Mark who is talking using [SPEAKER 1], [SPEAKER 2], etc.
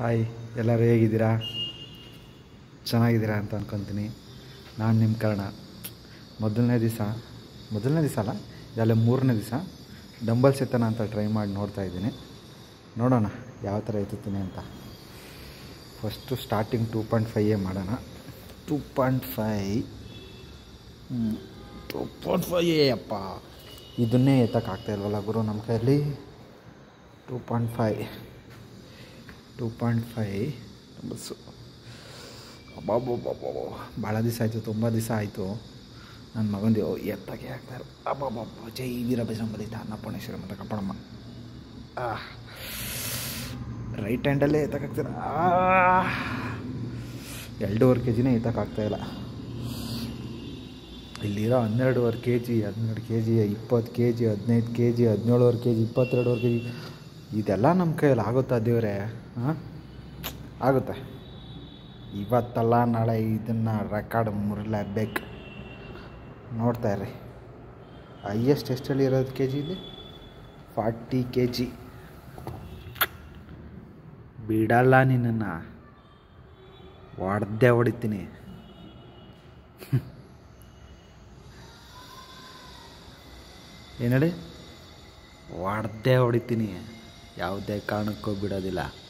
[SPEAKER 1] hi ಎಲ್ಲರೂ ಹೇಗಿದ್ದೀರಾ ಚೆನ್ನಾಗಿದ್ದೀರಾ ಅಂತ ಅಂದ್ಕೊತೀನಿ ನಾನು ನಿಮ್ಮ ಕಾರಣ ಮೊದಲನೇ ದಿವಸ ಮೊದಲನೇ ದಿವಸ ಅಲ್ಲ ಇದೆಲ್ಲ ಮೂರನೇ ದಿವಸ ಡಂಬಲ್ಸ್ ಎತ್ತನ ಅಂತ ಟ್ರೈ ಮಾಡಿ ನೋಡ್ತಾ ಇದ್ದೀನಿ ನೋಡೋಣ ಯಾವ ಥರ ಎತ್ತುತ್ತೀನಿ ಅಂತ ಫಸ್ಟು ಸ್ಟಾರ್ಟಿಂಗ್ ಟೂ ಪಾಯಿಂಟ್ ಫೈಯೇ ಮಾಡೋಣ two point five two point five ಅಪ್ಪ ಇದನ್ನೇ ಎತ್ತಕ್ಕಾಗ್ತಾ ಇಲ್ವಲ್ಲ ಗುರು ನಮ್ಮ ಕೈಯಲ್ಲಿ two point five two point five ಬಸ್ಸು ಅಬ್ಬಬ್ಬಬ್ಬಬ್ಬ ಭಾಳ ದಿವಸ ಆಯಿತು ತುಂಬ ದಿವಸ ಆಯಿತು ನನ್ನ ಮಗಂದು ಎತ್ತಕ್ಕೆ ಆಗ್ತಾರೆ ಅಬ್ಬಬ್ಬಬ್ಬ ಜೈ ವೀರ ಬಜರಂಬಲಿತ ಅನ್ನಪೂರ್ಣೇಶ್ವರ ಮತ್ತು ಕಪ್ಪಣಮ್ಮ ರೈಟ್ ಹ್ಯಾಂಡಲ್ಲೇ ಎತ್ತಕ್ಕಾಗ್ತಾರೆ ಎರಡೂವರೆ ಕೆ ಜಿನೇ ಎತ್ತಕ್ಕಾಗ್ತಾಯಿಲ್ಲ ಇಲ್ಲಿರೋ ಹನ್ನೆರಡುವರೆ ಕೆ ಜಿ ಹನ್ನೆರಡು ಕೆ ಜಿ ಇಪ್ಪತ್ತು ಕೆ ಜಿ ಹದಿನೈದು ಕೆ ಜಿ ಹದಿನೇಳುವರೆ ಕೆ ಜಿ ಇಪ್ಪತ್ತೆರಡುವರೆ ಕೆ ಜಿ ಇದೆಲ್ಲ ನಮ್ಮ ಕೈಯಲ್ಲಿ ಆಗುತ್ತಾ ದೇವ್ರೆ ಹಾಂ ಆಗುತ್ತೆ ಇವತ್ತಲ್ಲ ನಾಳೆ ಇದನ್ನು ರೆಕಾರ್ಡ್ ಮುರಿಲೇಬೇಕು ನೋಡ್ತಾ ಇರ್ರಿ ಹೈಯೆಸ್ಟ್ ಎಷ್ಟಲ್ಲಿ ಇರೋದು ಕೆ ಜಿ ಇಲ್ಲಿ ಫಾರ್ಟಿ ಕೆ ಜಿ ಬಿಡಲ್ಲ ನಿನ್ನನ್ನು ಹೊಡೆದೇ ಹೊಡಿತೀನಿ ಏನು ಹೇಳಿ ಹೊಡೆದೇ ಹೊಡಿತೀನಿ ಯಾವುದೇ ಕಾರಣಕ್ಕೂ ಬಿಡೋದಿಲ್ಲ